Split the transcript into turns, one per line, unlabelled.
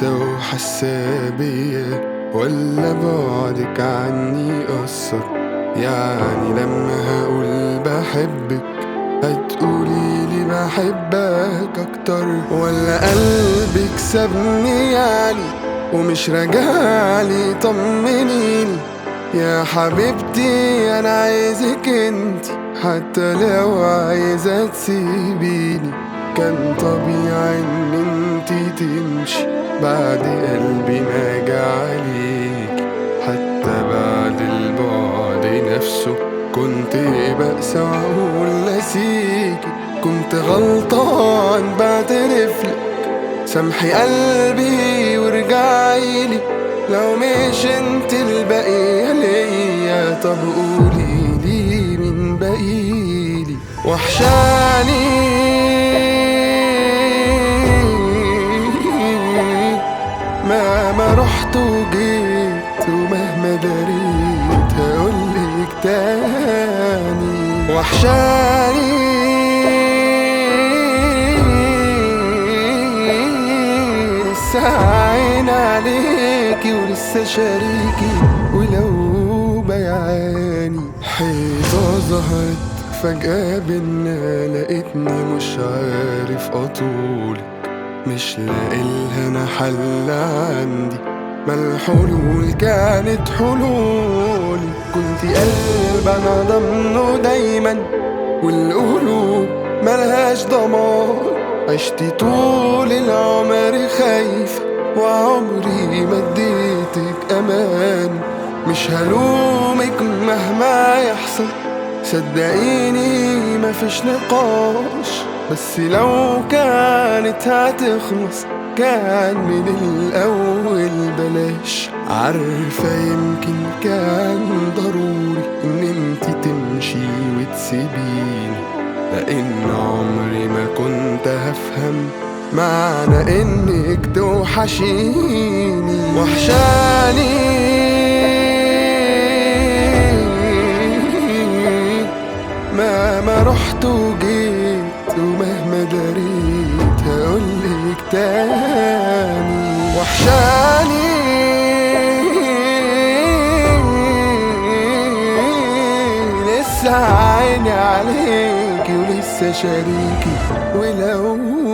وحاسة بيا ولا بعدك عني أثر يعني لما هقول بحبك هتقولي لي بحبك أكتر ولا قلبك سابني يعني ومش راجعلي طمنيني يا حبيبتي أنا عايزك انتي حتى لو عايزة تسيبيني كان طبيعي ان انتي تمشي بعد قلبي ما جعليك حتى بعد البعد نفسه كنت بأسى وأقول نسيكي كنت غلطان بعترفلك سامحي قلبي وارجعيلي لو مش انت البقية ليا طب قولي لي من بقيلي وحشاني مهما رحت وجيت ومهما دريت هقولك تاني وحشاني لسه عين عليكي ولسه شريكي ولو بيعاني حيطة ظهرت فجأة بينا لقيتني مش عارف أطولك مش لاقيلها أنا حل عندي ما الحلول كانت حلول كنت قلب أنا ضمنه دايما والقلوب ملهاش ضمان عشت طول العمر خايفة وعمري ما اديتك أمان مش هلومك مهما يحصل صدقيني مفيش نقاش بس لو كانت هتخلص كان من الأول بلاش عارفة يمكن كان ضروري إن انتي تمشي وتسيبيني لأن عمري ما كنت هفهم معنى إنك توحشيني وحشاني مهما رحت وجيت ومهما دريت هقولك تاني وحشاني لسه عيني عليكي ولسه شريكي ولو